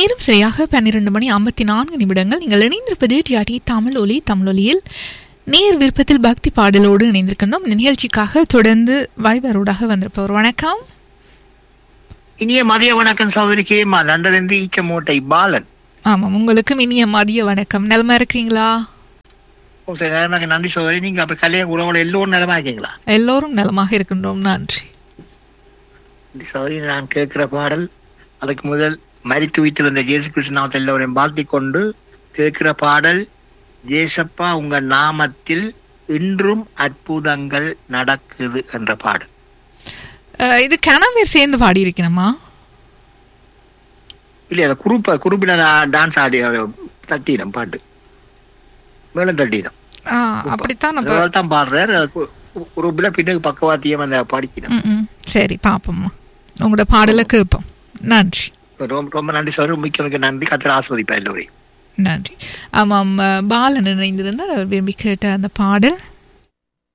நேரம் சரியாக பன்னிரண்டு மணி ஐம்பத்தி நான்கு நிமிடங்கள் நீங்கள் இணைந்திருப்பது டிஆர்டி தமிழ் ஒலி தமிழொலியில் நேர் விருப்பத்தில் பக்தி பாடலோடு இணைந்திருக்கின்றோம் இந்த நிகழ்ச்சிக்காக தொடர்ந்து வைபரோடாக வந்திருப்பவர் வணக்கம் இனிய மதிய வணக்கம் சகோதரி கேமா லண்டனிலிருந்து ஈச்ச மூட்டை பாலன் ஆமாம் உங்களுக்கும் இனிய மதிய வணக்கம் நலமா இருக்கிறீங்களா ஓ, சரி, எனக்கு நன்றி சகோதரி நீங்க அப்ப கல்யாண உறவுல எல்லோரும் நிலமா இருக்கீங்களா எல்லோரும் நலமாக இருக்கின்றோம் நன்றி நன்றி சகோதரி நான் கேட்கிற பாடல் அதுக்கு முதல் மரித்து வைத்திருந்த ஜேசு கிருஷ்ணாவத்தை எல்லோரையும் வாழ்த்தி கொண்டு கேட்கிற பாடல் ஜேசப்பா உங்க நாமத்தில் இன்றும் அற்புதங்கள் நடக்குது என்ற பாடல் அஹ், இது கனவேர் சேர்ந்து பாடி இருக்கணுமா இல்ல அந்த குரூப்ப குரூப்பில் டான்ஸ் ஆடி தட்டிடும் பாட்டு மேலும் தட்டிடும் ஆ, அப்படித்தான் நம்ம அதனால தான் பாடுறாரு குரூப்ல பின்னுக்கு பக்கவாத்தியம் அந்த படிக்கணும் ம், ம். சரி பாப்போம்மா உங்களோட பாடலை கேட்போம் நன்றி ரொம்ப ரொம்ப நன்றி சார் மிக்க மிக்க நன்றி கத்திர ஆஸ்வதிப்பா எல்லோரையும் நன்றி ஆமாம் அஹ், பாலன் இணைந்திருந்தார் அவர் விரும்பி கேட்ட அந்த பாடல்